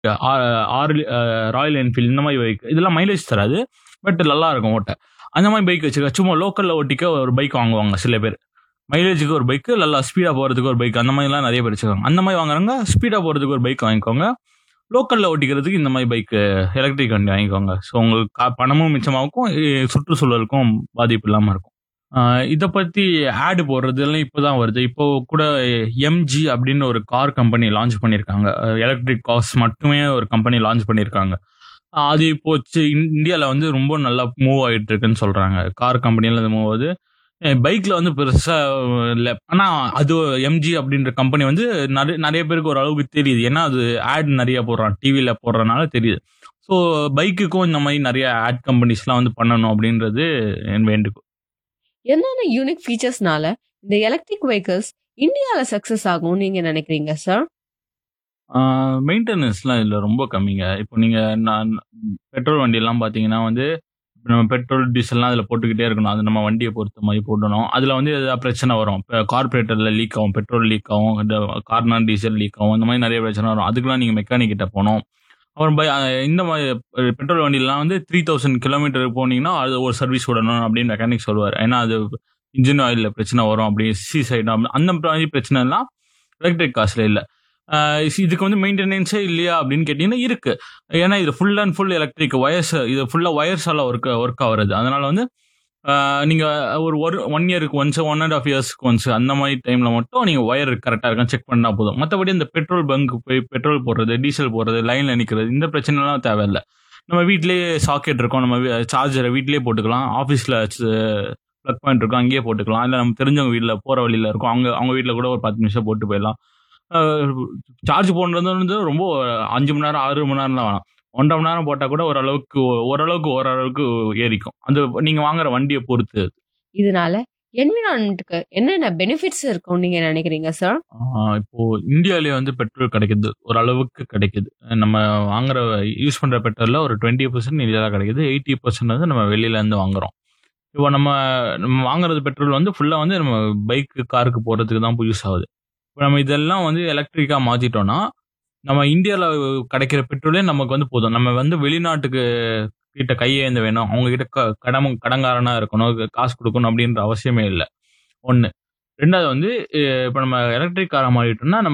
ஆறு Royal Enfield இந்த மாதிரி பைக் இதெல்லாம் மைலேஜ் தராது பட் நல்லா இருக்கும் ஓட்ட அந்த மாதிரி பைக் வச்சுக்க சும்மா லோக்கலில் ஓட்டிக்க ஒரு பைக் வாங்குவாங்க சில பேர் மைலேஜுக்கு ஒரு பைக்கு நல்லா ஸ்பீடாக போகிறதுக்கு ஒரு பைக் அந்த மாதிரிலாம் நிறைய பேர் வச்சுருக்காங்க அந்த மாதிரி வாங்குறவங்க ஸ்பீடாக போகிறதுக்கு ஒரு பைக் வாங்கிக்கோங்க லோக்கலில் ஓட்டிக்கிறதுக்கு இந்த மாதிரி பைக்கு எலக்ட்ரிக் வண்டி வாங்கிக்கோங்க ஸோ உங்களுக்கு கா- பணமும் மிச்சமாகும் இ- சுற்றுச்சூழலுக்கும் பாதிப்பு இல்லாமல் இருக்கும் இதை பற்றி ஆடு போடுறதுலாம் இப்போ தான் வருது இப்போ கூட எம்ஜி அப்படின்னு ஒரு கார் கம்பெனி லான்ச் பண்ணியிருக்காங்க எலக்ட்ரிக் கார்ஸ் மட்டுமே ஒரு கம்பெனி லான்ச் பண்ணியிருக்காங்க ஆஹ் அது இப்போ இந்தியாவில் வந்து ரொம்ப நல்லா மூவ் ஆகிட்டு இருக்குன்னு சொல்கிறாங்க கார் கம்பெனியில் அது மூவ் ஆகுது பைக்கில் வந்து பெருசாக இல்லை ஆனால் அது எம்ஜி அப்படின்ற கம்பெனி வந்து நிறைய நிறைய பேருக்கு ஒரு அளவுக்கு தெரியுது ஏன்னா அது ஆட் நிறைய போடுறான் டிவியில் போடுறதுனால தெரியுது ஸோ பைக்குக்கும் இந்த மாதிரி நிறைய ஆட் கம்பெனிஸ்லாம் வந்து பண்ணணும் அப்படின்றது என் வேண்டுகோள் என்னென்ன யூனிக் ஃபீச்சர்ஸ்னால இந்த எலக்ட்ரிக் வெஹிக்கிள்ஸ் இந்தியால சக்சஸ் ஆகும் நீங்க நினைக்கிறீங்க சார் மெயின்டெனன்ஸ்லாம் இதில் ரொம்ப கம்மிங்க இப்போ நீங்கள் நான் பெட்ரோல் வண்டியெல்லாம் பார்த்தீங்கன்னா வந்து இப்ப நம்ம பெட்ரோல் டீசல்லாம் அதில் போட்டுக்கிட்டே இருக்கணும் அது நம்ம வண்டியை பொறுத்த மாதிரி போடணும் அதில் வந்து எதாவது பிரச்சனை வரும் இப்போ கார்பரேட்டரில் லீக் ஆகும் பெட்ரோல் லீக் ஆகும் இந்த கார்னர் டீசல் லீக் ஆகும் இந்த மாதிரி நிறைய பிரச்சனை வரும் அதுக்கெல்லாம் நீங்கள் மெக்கானிக் கிட்ட போகணும் அப்புறம் பை அஹ் இந்த மாதிரி பெட்ரோல் வண்டியெல்லாம் வந்து த்ரீ தௌசண்ட் கிலோமீட்டர் போனீங்கன்னா அது ஒரு சர்வீஸ் விடணும் அப்படின்னு மெக்கானிக் சொல்லுவார் ஏன்னா அது இன்ஜின் ஆயிலில் பிரச்சனை வரும் அப்படி சி சைடு அந்த மாதிரி பிரச்சனைலாம் எலக்ட்ரிக் காசில் இல்லை இதுக்கு வந்து மெயின்டெனன்ஸே இல்லையா அப்படின்னு கேட்டிங்கன்னா இருக்கு ஏன்னா இது full and full electric wires இது ஃபுல்லாக ஒயர்ஸால் ஒர்க் ஒர்க் ஆகுறது அதனால வந்து ஆஹ் நீங்க ஒரு ஒரு ஒன் இயருக்கு ஒன்ஸ் ஒன் அண்ட் ஆஃப் இயர்ஸ்க்கு ஒன்ஸ் அந்த மாதிரி டைம்ல மட்டும் நீங்க ஒயர் கரெக்டாக இருக்கான்னு செக் பண்ணா போதும் மற்றபடி இந்த பெட்ரோல் பங்க் போய் பெட்ரோல் போடுறது டீசல் போடுறது லைன்ல நிற்கிறது இந்த பிரச்சனைலாம் தேவையில்லை நம்ம வீட்லயே சாக்கெட் இருக்கும் நம்ம சார்ஜரை வீட்லயே போட்டுக்கலாம் ஆஃபீஸில் ப்ளக் பாயிண்ட் இருக்கும் அங்கேயே போட்டுக்கலாம் இல்லை நம்ம தெரிஞ்சவங்க வீட்டில் போகிற வழியில் இருக்கும் அவங்க அவங்க வீட்டில் கூட ஒரு பத்து நிமிஷம் போட்டு போயிடலாம் சார்ஜ் போடுறது வந்து ரொம்ப அஞ்சு மணி நேரம் ஆறு மணி நேரம்லாம் வேணாம் ஒன்றரை மணி நேரம் போட்டால் கூட ஓரளவுக்கு ஓரளவுக்கு ஓரளவுக்கு ஏறிக்கும் அந்த நீங்கள் வாங்குற வண்டியை பொறுத்து இதனால என்விரான்மெண்ட்டுக்கு என்னென்ன பெனிஃபிட்ஸ் இருக்கும் நீங்க நினைக்கிறீங்க சார் ஆஹ் இப்போ இந்தியாவிலேயே வந்து பெட்ரோல் கிடைக்குது ஓரளவுக்கு கிடைக்குது நம்ம வாங்குற யூஸ் பண்ற பெட்ரோல்ல ஒரு டுவெண்ட்டி பர்சன்ட் இந்தியாவில் கிடைக்குது எயிட்டி பர்சன்ட் வந்து நம்ம வெளியில இருந்து வாங்குறோம் இப்போ நம்ம நம்ம வாங்குறது பெட்ரோல் வந்து ஃபுல்லா வந்து நம்ம பைக்கு காருக்கு போறதுக்கு தான் யூஸ் ஆகுது இப்போ நம்ம இதெல்லாம் வந்து எலக்ட்ரிக்கா மாத்திட்டோம்னா நம்ம இந்தியாவில் கிடைக்கிற பெட்ரோலே நமக்கு வந்து போதும் நம்ம வந்து வெளிநாட்டுக்கு கிட்ட கையேந்த வேணும் அவங்க கிட்ட க- கடன் கடங்காரனா இருக்கணும் காசு கொடுக்கணும் அப்படின்ற அவசியமே இல்லை ஒன்று ரெண்டாவது வந்து இப்போ நம்ம எலக்ட்ரிக் காரை மாறிட்டோம்னா நம்ம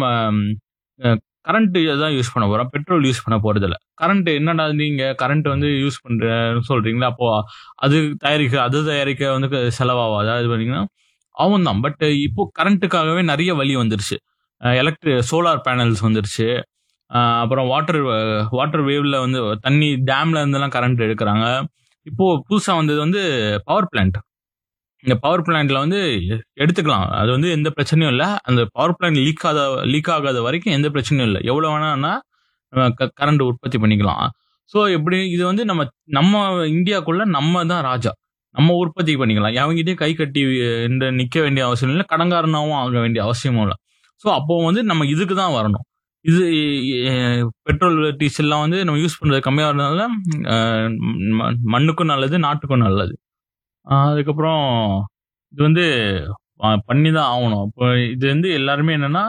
கரண்ட் தான் யூஸ் பண்ண போறோம் பெட்ரோல் யூஸ் பண்ண போறது இல்ல கரண்ட் என்னடா நீங்க கரண்ட் வந்து யூஸ் பண்றேன்னு சொல்றீங்களா அப்போ அது தயாரிக்க அது தயாரிக்க வந்து செலவாகாது அது பார்த்தீங்கன்னா ஆகும் தான் பட் இப்போ கரண்ட்டுக்காகவே நிறைய வழி வந்துருச்சு எலக்ட்ரி சோலார் பேனல்ஸ் வந்துருச்சு அஹ் அப்புறம் வாட்டர் வாட்டர் வேவ்ல வந்து தண்ணி டேம்ல இருந்தெல்லாம் கரண்ட் எடுக்கிறாங்க இப்போ புதுசா வந்தது வந்து பவர் பிளான்ட் இந்த பவர் பிளான்ட்ல வந்து எடுத்துக்கலாம் அது வந்து எந்த பிரச்சனையும் இல்லை அந்த பவர் பிளான்ட் லீக் ஆகாத லீக் ஆகாத வரைக்கும் எந்த பிரச்சனையும் இல்லை எவ்வளவு வேணாம்னா கரண்ட் உற்பத்தி பண்ணிக்கலாம் ஸோ எப்படி இது வந்து நம்ம நம்ம இந்தியாக்குள்ள நம்ம தான் ராஜா நம்ம உற்பத்தி பண்ணிக்கலாம் அவங்ககிட்டயே கை கட்டி இந்த நிக்க வேண்டிய அவசியம் இல்லை கடங்காரனாவும் ஆக வேண்டிய அவசியமும் இல்லை ஸோ அப்போ வந்து நம்ம இதுக்கு தான் வரணும் இது அஹ், பெட்ரோல் டீசல்லாம் வந்து நம்ம யூஸ் பண்றது கம்மியாக இருந்ததுனால அஹ், ம- மண்ணுக்கும் நல்லது நாட்டுக்கும் நல்லது ஆஹ் அதுக்கப்புறம் இது வந்து ஆஹ் பண்ணி தான் ஆகணும் இப்போ இது வந்து எல்லாருமே என்னன்னா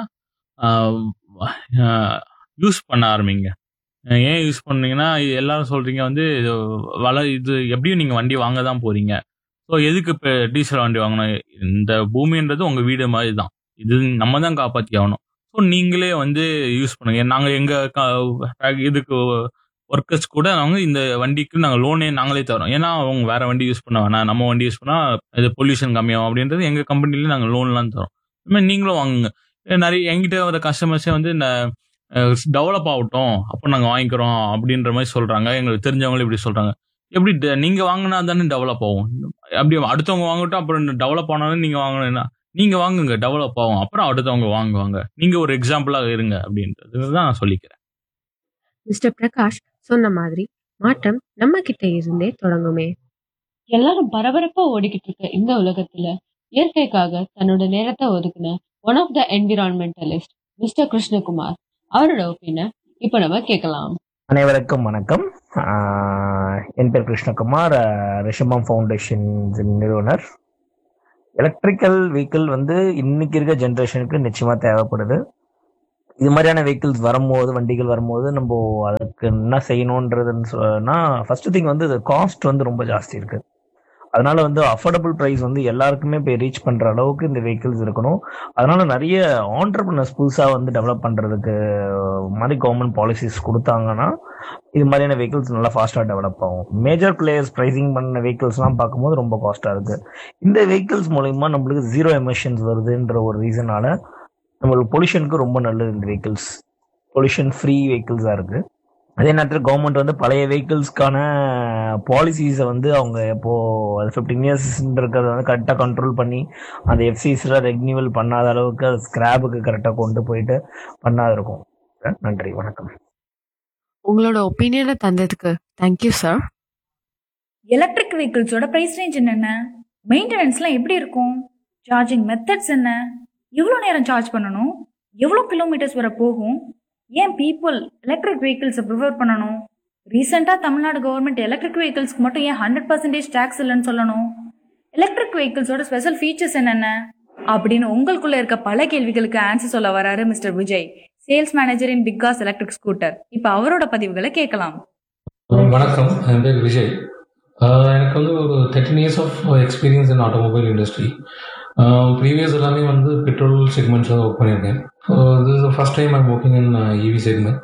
யூஸ் பண்ண ஆரம்பிங்க அஹ் ஏன் யூஸ் பண்ணீங்கன்னா இது எல்லாரும் சொல்றீங்க வந்து இது வள இது எப்படியும் நீங்க வண்டி வாங்க தான் போறீங்க ஸோ எதுக்கு இப்போ டீசல் வண்டி வாங்கணும் இந்த பூமின்றது உங்க வீடு மாதிரி தான் இது நம்ம தான் காப்பாற்றி ஆகணும் ஸோ நீங்களே வந்து யூஸ் பண்ணுங்க நாங்கள் எங்க க- இதுக்கு ஒர்க்கர்ஸ் கூட நாங்கள் இந்த வண்டிக்கு நாங்கள் லோனே நாங்களே தரோம் ஏன்னா அவங்க வேற வண்டி யூஸ் பண்ண வேணாம் நம்ம வண்டி யூஸ் பண்ணா இது பொல்யூஷன் கம்மியாகும் அப்படின்றது எங்க கம்பெனிலேயே நாங்கள் லோன்லாம் தரோம் அது மாதிரி நீங்களும் வாங்குங்க ஏன்னா நிறைய எங்கிட்ட வர கஸ்டமர்ஸே வந்து இந்த டெவலப் ஆகட்டும் அப்போ நாங்கள் வாங்கிக்கிறோம் அப்படின்ற மாதிரி சொல்றாங்க எங்களுக்கு தெரிஞ்சவங்களும் இப்படி சொல்றாங்க எப்படி de- நீங்க வாங்கினா தானே டெவலப் ஆகும் அப்படி அடுத்தவங்க வாங்கட்டும் அப்புறம் டெவலப் ஆனாலும் நீங்க வாங்கணும்னா நீங்க வாங்குங்க டெவலப் ஆகும் அப்புறம் அடுத்தவங்க வாங்குவாங்க நீங்க ஒரு எக்ஸாம்பிளா இருங்க அப்படின்றது தான் நான் சொல்லிக்கிறேன் மிஸ்டர் பிரகாஷ் சொன்ன மாதிரி மாற்றம் நம்ம கிட்ட இருந்தே தொடங்குமே எல்லாரும் பரபரப்பா ஓடிக்கிட்டு இருக்க இந்த உலகத்துல இயற்கைக்காக தன்னோட நேரத்தை ஒதுக்குன one of the environmentalist mister Krishnakumar அவரோட ஒப்பீனியன் இப்ப நம்ம கேட்கலாம் அனைவருக்கும் வணக்கம் ஆஹ் என் பேர் கிருஷ்ணகுமார் ஆஹ் ரிஷபம் ஃபவுண்டேஷன் நிறுவனர் எலக்ட்ரிக்கல் வெஹிக்கிள் வந்து இன்னைக்கு இருக்க ஜென்ரேஷனுக்கு நிச்சயமா தேவைப்படுது இது மாதிரியான வெஹிக்கிள்ஸ் வரும்போது வண்டிகள் வரும்போது நம்ம அதுக்கு என்ன செய்யணுன்றதுன்னு சொன்னா ஃபர்ஸ்ட் திங் வந்து காஸ்ட் வந்து ரொம்ப ஜாஸ்தி இருக்கு அதனால வந்து அஃபோர்டபுள் ப்ரைஸ் வந்து எல்லாருக்குமே போய் ரீச் பண்ற அளவுக்கு இந்த வெஹிக்கிள்ஸ் இருக்கணும் அதனால நிறைய ஆண்டர்பிரினர்ஸ் புதுசா வந்து டெவலப் பண்றதுக்கு மாதிரி கவர்மெண்ட் பாலிசிஸ் கொடுத்தாங்கன்னா இது மாதிரியான வெஹிக்கிள்ஸ் நல்லா ஃபாஸ்டா டெவலப் ஆகும் மேஜர் பிளேயர்ஸ் ப்ரைசிங் பண்ண வெஹிக்கிள்ஸ்லாம் பார்க்கும்போது ரொம்ப காஸ்டா இருக்கு இந்த வெஹிக்கிள்ஸ் மூலயமா நம்மளுக்கு ஜீரோ எமிஷன்ஸ் வருதுன்ற ஒரு ரீசனால நம்மளுக்கு பொல்யூஷனுக்கு ரொம்ப நல்லது இந்த வெஹிக்கிள்ஸ் பொல்யூஷன் ஃப்ரீ வெஹிக்கிள்ஸாக இருக்கு அதே நேரத்தில் கவர்மெண்ட் வந்து பழைய வெஹிக்கிள்ஸ்க்கான பாலிசிஸை வந்து அவங்க இப்போ அது ஃபிஃப்டீன் இயர்ஸ்ன்றத வந்து கரெக்டாக கண்ட்ரோல் பண்ணி அந்த எஃப்சிஸ்லாம் ரெக்னியூவல் பண்ணாத அளவுக்கு அது ஸ்கிராப்புக்கு கரெக்டாக கொண்டு போயிட்டு பண்ணாத இருக்கும் நன்றி வணக்கம் உங்களோட ஒப்பீனியனை தந்ததுக்கு தேங்க்யூ சார் எலக்ட்ரிக் வெஹிக்கிள்ஸோட ப்ரைஸ் ரேஞ்ச் என்னென்ன மெயின்டெனன்ஸ்லாம் எப்படி இருக்கும் சார்ஜிங் மெத்தட்ஸ் என்ன எவ்வளோ நேரம் சார்ஜ் பண்ணணும் எவ்வளோ கிலோமீட்டர்ஸ் வரை போகும் ஏன் பீப்புள் எலக்ட்ரிக் வெஹிக்கிள்ஸை ப்ரிஃபர் பண்ணணும் ரீசெண்டாக தமிழ்நாடு கவர்மெண்ட் எலக்ட்ரிக் வெஹிக்கிள்ஸ்க்கு மட்டும் ஏன் ஹண்ட்ரட் பர்சன்டேஜ் டேக்ஸ் இல்லைன்னு சொல்லணும் எலக்ட்ரிக் வெஹிக்கிள்ஸோட ஸ்பெஷல் ஃபீச்சர்ஸ் என்னென்ன அப்படின்னு உங்களுக்குள்ள இருக்க பல கேள்விகளுக்கு ஆன்சர் சொல்ல வராரு mister Vijay sales manager in because electric scooter இப்போ அவரோட பதிவுகளை கேட்கலாம் வணக்கம் என் பேர் விஜய் ஆஹ் எனக்கு வந்து ஒரு thirteen years of experience in automobile industry previous எல்லாமே வந்து பெட்ரோல் செக்மெண்ட்ஸ் தான் ஒர்க் பண்ணியிருக்கேன் this is first time I'm working in EV segment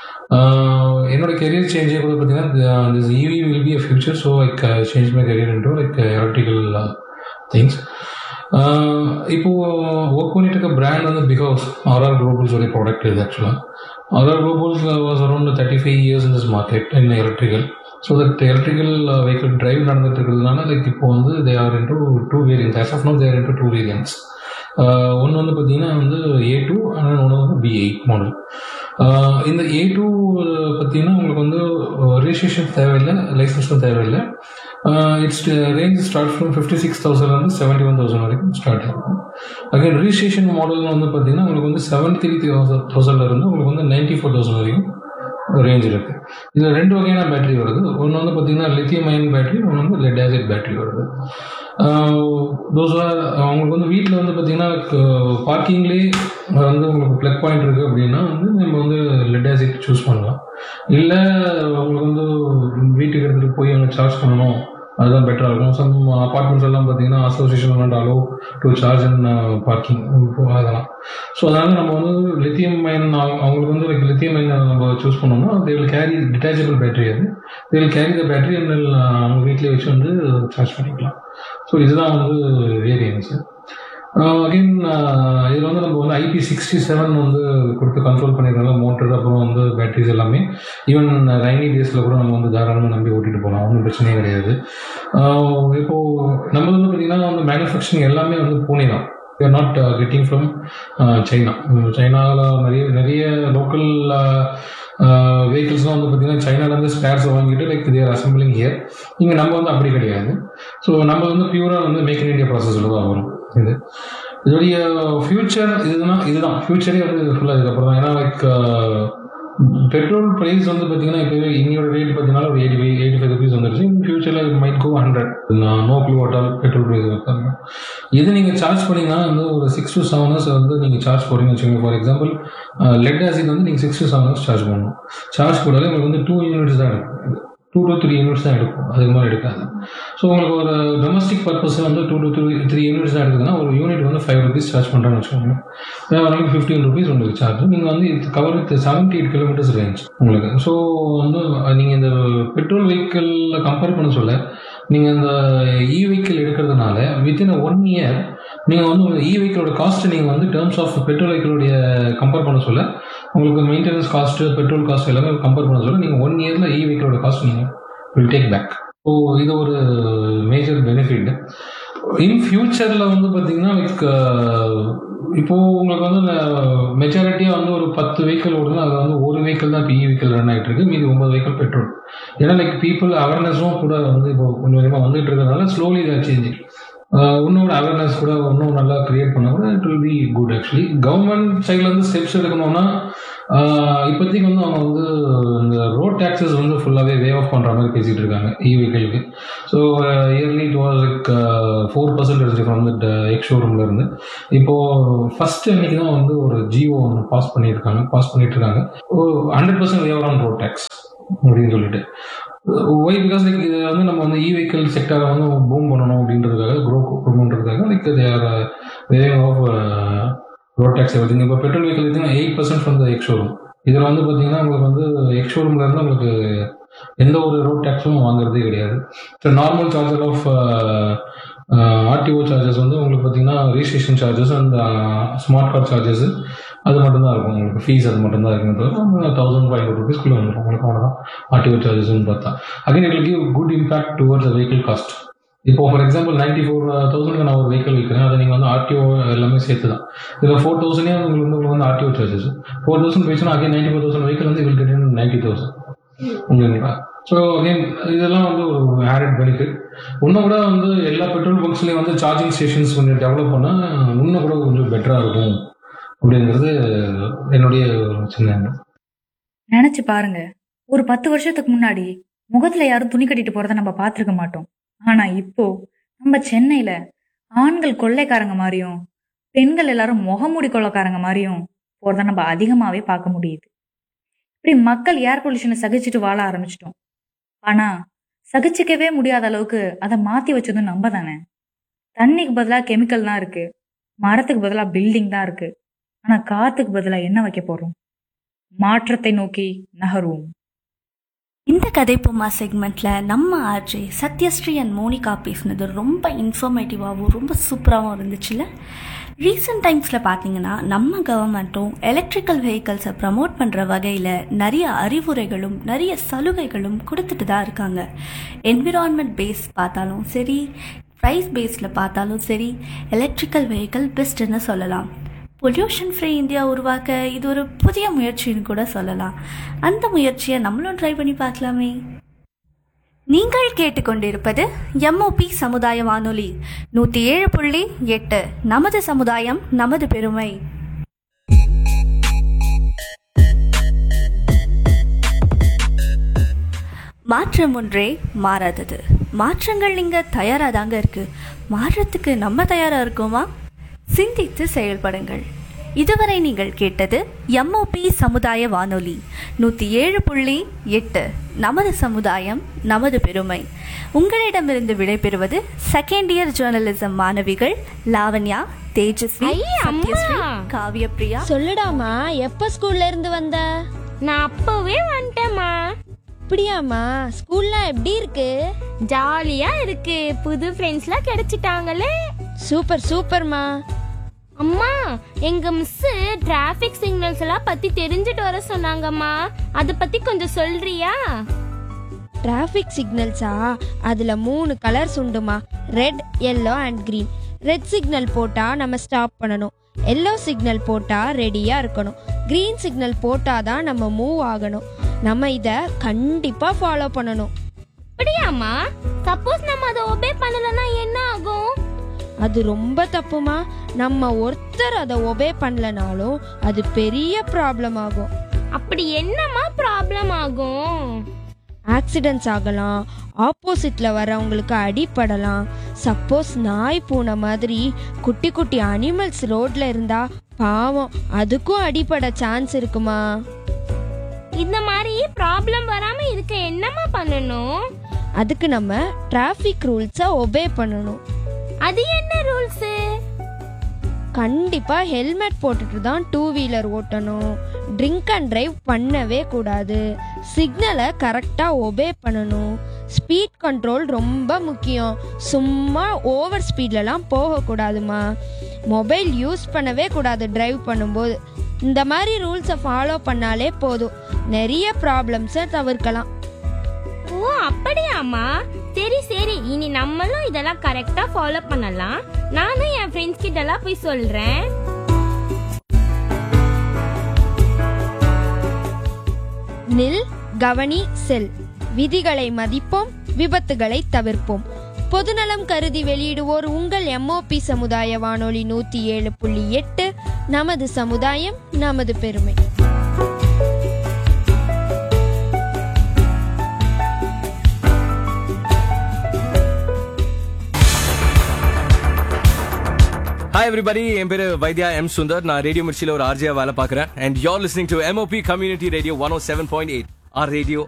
என்னோட கெரியர் சேஞ்சே கூட பார்த்தீங்கன்னா this EV will be a future so like change my career into like electrical things இப்போ work பண்ணிட்டு இருக்க பிராண்ட் வந்து பிகாஸ் ஆர்ஆர் குளோபல்ஸோடைய ப்ராடக்ட் இது ஆக்சுவலாக RR globals was around thirty five years in this market in electrical so that electrical vehicle drive நடந்துட்டு இருக்கிறதுனால like இப்போ வந்து they are into two variants as of now there into two variants ஒன்று வந்து பார்த்தீங்கன்னா வந்து ஏ டூ அண்ட் ஒன்று வந்து பி எயிட் மாடல் இந்த ஏ டூ பார்த்தீங்கன்னா உங்களுக்கு வந்து ரிஜிஸ்ட்ரேஷன் தேவையில்லை லைசன்ஸும் தேவையில்லை it's range start from fifty six தௌசண்ட்லேருந்து செவன்ட்டி ஒன் தௌசண்ட் வரைக்கும் ஸ்டார்ட் ஆகும் அகைன் ரிஜிஸ்ட்ரேஷன் மாடல்னு வந்து பார்த்தீங்கன்னா உங்களுக்கு வந்து செவன்டி த்ரீ தௌசண்ட்லேருந்து உங்களுக்கு வந்து நைன்ட்டி ஃபோர் தௌசண்ட் வரைக்கும் ரேஞ்ச் இருக்கு இதில் ரெண்டு வகையான பேட்டரி வருது ஒன்று வந்து பார்த்தீங்கன்னா லித்தியம் அயன் பேட்டரி ஒன்று வந்து லெட் ஆசிட் பேட்டரி வருது தோஸ் அவங்களுக்கு வந்து வீட்டில் வந்து பார்த்தீங்கன்னா பார்க்கிங்லேயே வந்து உங்களுக்கு ப்ளக் பாயிண்ட் இருக்குது அப்படின்னா வந்து நம்ம வந்து லெட் ஆசிட் சூஸ் பண்ணலாம் இல்லை உங்களுக்கு வந்து வீட்டுக்கு எடுத்துகிட்டு போய் அங்கே சார்ஜ் பண்ணணும் அதுதான் பெட்டராக இருக்கும் சம் அப்பார்ட்மெண்ட்ஸ் எல்லாம் பார்த்தீங்கன்னா association and allow to charge and parking அதெல்லாம் ஸோ அதனால நம்ம வந்து லித்தியம் மைன் அவங்களுக்கு வந்து லைக் லித்தியம் மைன் நம்ம சூஸ் பண்ணோம்னா they will carry detachable battery அது they will carry the battery and அவங்க வீட்டிலே வச்சு வந்து சார்ஜ் பண்ணிக்கலாம் ஸோ இதுதான் வந்து வேரியன்ஸு அகெயின் இதில் வந்து நம்ம வந்து ஐபி சிக்ஸ்டி செவன் வந்து கொடுத்து கண்ட்ரோல் பண்ணிடுறோம் மோட்டர் அப்புறம் வந்து பேட்டரிஸ் எல்லாமே ஈவன் ரைனி டேஸில் கூட நம்ம வந்து தாராளமாக நம்பி ஓட்டிட்டு போகலாம் ஒன்றும் பிரச்சனையே கிடையாது இப்போது நம்ம வந்து பார்த்திங்கன்னா வந்து மேனுஃபேக்சரிங் எல்லாமே வந்து பூனே தான் are not getting from China சைனாவில் நிறைய நிறைய லோக்கல் வெஹிக்கிள்ஸ்லாம் வந்து பார்த்தீங்கன்னா சைனாலேருந்து ஸ்பேர்ஸை வாங்கிட்டு லைக் தேர் அசம்பிளிங் ஹியர் இங்கே நம்ம வந்து அப்படி கிடையாது ஸோ நம்ம வந்து பியூராக வந்து மேக் இன் இண்டியா ப்ராசஸில் தான் வரும் இது இதோடைய ஃபியூச்சர் இதுதான் இதுதான் ஃபியூச்சரே வந்து ஃபுல்லாக இதுக்கப்புறம் தான் ஏன்னா லைக் பெட்ரோல் ப்ரைஸ் வந்து பார்த்தீங்கன்னா இப்போ இன்னையோட ரேட் பார்த்தீங்கன்னா ஒரு eighty five eighty five rupees வந்துருச்சு ஃபியூச்சரில் might go hundred no clue at all petrol price இருக்காங்க இது நீங்கள் சார்ஜ் பண்ணிங்கன்னா வந்து ஒரு சிக்ஸ் டு செவன் ஹவர்ஸ் வந்து நீங்கள் சார்ஜ் போகிறீங்கன்னு வச்சுக்கோங்க ஃபார் எக்ஸாம்பிள் லெட் ஆசிட் வந்து நீங்கள் six to seven hours charge பண்ணணும் சார்ஜ் போடாலே உங்களுக்கு வந்து டூ யூனிட்ஸ் தான் எடுக்கும் டூ டு த்ரீ யூனிட்ஸ் தான் எடுக்கும் அதுக்கு மாதிரி எடுக்காது ஸோ உங்களுக்கு ஒரு டொமஸ்டிக் பர்பஸ் வந்து two to three three units தான் எடுக்குதுன்னா ஒரு யூனிட் வந்து ஃபைவ் ருபீஸ் சார்ஜ் பண்ணுறேன்னு வச்சுக்கோங்க வரவங்க ஃபிஃப்டீன் ருபீஸ் உங்களுக்கு சார்ஜ் நீங்கள் வந்து இது cover with seventy eight kilometers range உங்களுக்கு ஸோ வந்து நீங்கள் இந்த பெட்ரோல் வெஹிக்கிளில் கம்பேர் பண்ண சொல்ல நீங்கள் இந்த இ வெஹிக்கிள் எடுக்கிறதுனால வித்தின் ஒன் இயர் நீங்கள் வந்து இ வெஹிக்கிளோட காஸ்ட் நீங்கள் வந்து டேர்ம்ஸ் ஆஃப் பெட்ரோல் வெஹிக்கிளுடைய கம்பேர் பண்ண சொல்ல உங்களுக்கு மெயின்டெனன்ஸ் காஸ்ட்டு பெட்ரோல் காஸ்ட் எல்லாமே கம்பேர் பண்ண சொல்ல நீங்கள் ஒன் இயரில் இ வெஹிக்கிளோட காஸ்ட் நீங்கள் வில் டேக் பேக் ஸோ இது ஒரு மேஜர் பெனிஃபிட் இன் ஃபியூச்சரில் வந்து பார்த்தீங்கன்னா லைக் இப்போது உங்களுக்கு வந்து மெஜாரிட்டியாக வந்து ஒரு பத்து வெஹிக்கிள் ஓடுது அது வந்து ஒரு வெஹிக்கிள் தான் இப்போ இ வெஹிக்கிள் ரன் ஆகிட்டு இருக்கு மீதி ஒன்பது வெஹிக்கிள் பெட்ரோல் ஏன்னா லைக் பீப்புள் அவேர்னஸும் கூட வந்து இப்போ கொஞ்சம் கொஞ்சமாக வந்துட்டு இருக்கிறதுனால ஸ்லோலி இதாக சேஞ்ச் இன்னொரு அவேர்னஸ் கூட இன்னும் நல்லா கிரியேட் பண்ண கூட it will be good actually government சைட்லேருந்து ஸ்டெப்ஸ் எடுக்கணும்னா இப்போதைக்கு வந்து அவங்க வந்து இந்த ரோட் ரோட் டேக்ஸஸ் வந்து ஃபுல்லாகவே வே ஆஃப் பண்ணுற மாதிரி பேசிகிட்டு இருக்காங்க இ வெஹிக்கிளுக்கு so early it was like four percentage from the ex ஷோரூம்ல இருந்து இப்போது ஃபர்ஸ்ட் அன்னைக்கு தான் வந்து ஒரு ஜியோ ஒன்று பாஸ் பண்ணியிருக்காங்க பாஸ் பண்ணிட்டு இருக்காங்க hundred percent waiver on road tax அப்படின்னு சொல்லிட்டு ஒய் பிகாஸ் லைக் இது வந்து நம்ம வந்து இ வெஹிக்கிள் செக்டரை வந்து பூம் பண்ணணும் அப்படின்றதுக்காக க்ரோ பண்ணணுன்றதுக்காக like there way of road tax everything இப்போ பெட்ரோல் வெஹிக்கிள் பார்த்தீங்கன்னா eight percent from the ex showroom இதில் வந்து பார்த்தீங்கன்னா உங்களுக்கு வந்து எக்ஸ் ஷோரூம்ல இருந்து உங்களுக்கு எந்த ஒரு ரோட் டேக்ஸும் வாங்குறதே கிடையாது so normal charger of RTO charges வந்து உங்களுக்கு பார்த்தீங்கன்னா registration charges and smart card charges அது மட்டும்தான் இருக்கும் உங்களுக்கு ஃபீஸ் அது மட்டும்தான் இருக்கும் தௌசண்ட் ஃபைவ் ஹண்ட்ரட் ருபீஸ்க்குள்ளே வந்துடும் உங்களுக்கு அவ்வளோதான் ஆர்டிஓ சார்ஜஸ்னு பார்த்தா again it give good impact towards vehicle cost இப்போ for example ninety four thousand நான் ஒரு வெஹிக்கிள் விற்கிறேன் அதை நீங்கள் வந்து ஆர்டிஓ எல்லாமே சேர்த்து தான் இதில் ஃபோர் தௌசண்டே உங்களுக்கு வந்து உங்களுக்கு வந்து ஆர்டிஓ சார்ஜஸ் ஃபோர் தௌசண்ட் போயிடுச்சுன்னா again ninety four thousand vehicle வந்து வில் கெட் நைன்டி தௌசண்ட் உங்களுக்கு ஸோ அகைன் இதெல்லாம் வந்து ஒரு ஆடட் பெனிஃபிட் இன்னும் கூட வந்து எல்லா பெட்ரோல் பங்க்ஸ்லேயும் வந்து சார்ஜிங் ஸ்டேஷன்ஸ் கொஞ்சம் டெவலப் பண்ணால் இன்னும் கூட கொஞ்சம் பெட்டராக இருக்கும் அப்படிங்கிறது என்னுடைய ஒரு சின்ன எண்ணம் நினைச்சு பாருங்க ஒரு பத்து வருஷத்துக்கு முன்னாடி முகத்துல யாரும் துணி கட்டிட்டு போறத நம்ம பார்த்திருக்க மாட்டோம் ஆனா இப்போ நம்ம சென்னையில ஆண்கள் கொள்ளைக்காரங்க மாதிரியும் பெண்கள் எல்லாரும் முகமூடி கொள்ளைக்காரங்க மாதிரியும் போறத நம்ம அதிகமாவே பார்க்க முடியுது இப்படி மக்கள் ஏர் பொல்யூஷனை சகிச்சுட்டு வாழ ஆரம்பிச்சிட்டோம் ஆனா சகிச்சுக்கவே முடியாத அளவுக்கு அதை மாத்தி வச்சதும் நம்ம தானே தண்ணிக்கு பதிலா கெமிக்கல் தான் இருக்கு மரத்துக்கு பதிலா பில்டிங் தான் இருக்கு ஆனா காத்துக்கு பதிலா என்ன வைக்க போறோம் மாற்றத்தை நோக்கி நகருவோம் இந்த கதைப்புமா செக்மெண்ட்ல நம்ம ஆர்ஜே சத்யஸ்ரீ அண்ட் மோனிகா பேசினது ரொம்ப இன்ஃபர்மேட்டிவாகவும் ரொம்ப சூப்பராகவும் இருந்துச்சுல்ல ரீசெண்ட் டைம்ஸில் பார்த்தீங்கன்னா நம்ம கவர்மெண்ட்டும் எலக்ட்ரிக்கல் வெஹிக்கல்ஸை ப்ரமோட் பண்ணுற வகையில் நிறைய அறிவுரைகளும் நிறைய சலுகைகளும் கொடுத்துட்டு தான் இருக்காங்க என்விரான்மெண்ட் பேஸ் பார்த்தாலும் சரி ப்ரைஸ் பேஸில் பார்த்தாலும் சரி எலக்ட்ரிக்கல் வெஹிக்கல் பெஸ்ட்டுன்னு சொல்லலாம் பொல்யூஷன் ஃப்ரீ இந்தியா உருவாக்க இது ஒரு புதிய முயற்சின்னு கூட சொல்லலாம் அந்த முயற்சியை நம்மளும் ட்ரை பண்ணி பார்க்கலாமே நீங்கள் கேட்டுக்கொண்டிருப்பது எம்ஓபி சமுதாய வானொலி நூற்றி ஏழு புள்ளி எட்டு நமது சமுதாயம் நமது பெருமை மாற்றம் ஒன்றே மாறாதது மாற்றங்கள் இங்கே தயாராக தாங்க இருக்கு மாற்றத்துக்கு நம்ம தயாராக இருக்கோமா சிந்தித்து செயல்படுங்கள் இதுவரை நீங்கள் கேட்டது எம்ஓபி சமுதாய வானொலி நூற்றி ஏழு புள்ளி எட்டு நமது சமுதாயம் நமது பெருமை உங்களிடமிருந்து விடைபெறுவது செகண்ட் இயர் ஜேர்னலிசம் மாணவிகள் லாவண்யா தேஜஸ்வி ஐயா, அம்மா. சத்யஸ்ரீ காவியப்ரியா சொல்லுடாமா எப்ப ஸ்கூல்ல இருந்து வந்த நான் அப்பவே வந்துட்டேம்மா அப்படியாம்மா ஸ்கூல்லாம் எப்படி இருக்கு ஜாலியா இருக்கு புது ஃப்ரெண்ட்ஸ்லாம் கிடைச்சிட்டாங்களே சூப்பர் சூப்பர்மா அம்மா எங்க மிஸ் டிராஃபிக் சிக்னல்ஸ் எல்லாம் பத்தி தெரிஞ்சுட்டு வர சொன்னாங்கம்மா அத பத்தி கொஞ்சம் சொல்றியா டிராஃபிக் சிக்னல்ஸா அதுல மூணு கலர்ஸ் உண்டுமா red yellow and green red signal போட்டா நம்ம ஸ்டாப் பண்ணணும் எல்லோ சிக்னல் போட்டா ரெடியா இருக்கணும் green சிக்னல் போட்டாதான் நம்ம மூவ் ஆகணும் நம்ம இத கண்டிப்பா ஃபாலோ பண்ணணும் அப்படியாம்மா சப்போஸ் நம்ம அதை ஒபே பண்ணலன்னா என்ன ஆகும் அது ரொம்ப தப்புமா நம்ம ஒருத்தர் அதை ஒபே பண்ணலனாலும் அது பெரிய ப்ராப்ளம் ஆகும் அப்படி என்னம்மா ப்ராப்ளம் ஆகும் ஆக்சிடென்ட்ஸ் ஆகலாம் ஆப்போசிட்ல வரவங்களுக்கு அடிபடலாம் சப்போஸ் நாய் பூனை மாதிரி குட்டி குட்டி அனிமல்ஸ் ரோட்ல இருந்தா பாவம் அதுக்கும் அடிபட சான்ஸ் இருக்குமா இந்த மாதிரி ப்ராப்ளம் வராம இருக்க என்னம்மா பண்ணணும் அதுக்கு நம்ம டிராஃபிக் ரூல்ஸை ஒபே பண்ணணும் அது என்ன ரூல்ஸ் கண்டிப்பா ஹெல்மெட் போட்டுட்டு தான் டூ வீலர் ஓட்டணும் ட்ரிங்க் அண்ட் டிரைவ் பண்ணவே கூடாது சிக்னலை கரெக்டாக ஒபே பண்ணணும் ஸ்பீட் கண்ட்ரோல் ரொம்ப முக்கியம் சும்மா ஓவர் ஸ்பீட்லலாம் போகக்கூடாதுமா மொபைல் யூஸ் பண்ணவே கூடாது டிரைவ் பண்ணும்போது இந்த மாதிரி ரூல்ஸை ஃபாலோ பண்ணாலே போதும் நிறைய ப்ராப்ளம்ஸை தவிர்க்கலாம் ஓ அப்படியாம்மா சரி சரி இனி நம்மளும் இதெல்லாம் கரெக்டா ஃபாலோ பண்ணலாம் நானும் என் ஃப்ரெண்ட்ஸ் கிட்ட எல்லாம் போய் சொல்றேன் நில் கவனி செல் விதிகளை மதிப்போம் விபத்துகளை தவிர்ப்போம் பொதுநலம் கருதி வெளியிடுவோர் உங்கள் எம்ஓபி சமுதாய வானொலி நூத்தி ஏழு புள்ளி எட்டு நமது சமுதாயம் நமது பெருமை ஹாய் எவ்ரிபடி என் பேரு வைத்யா எம் சுந்தர் நான் ரேடியோ மிர்ச்சியில் ஒரு ஆர்ஜியா வேலை பார்க்குறேன் and you're listening to MOP community radio one O seven point eight our radio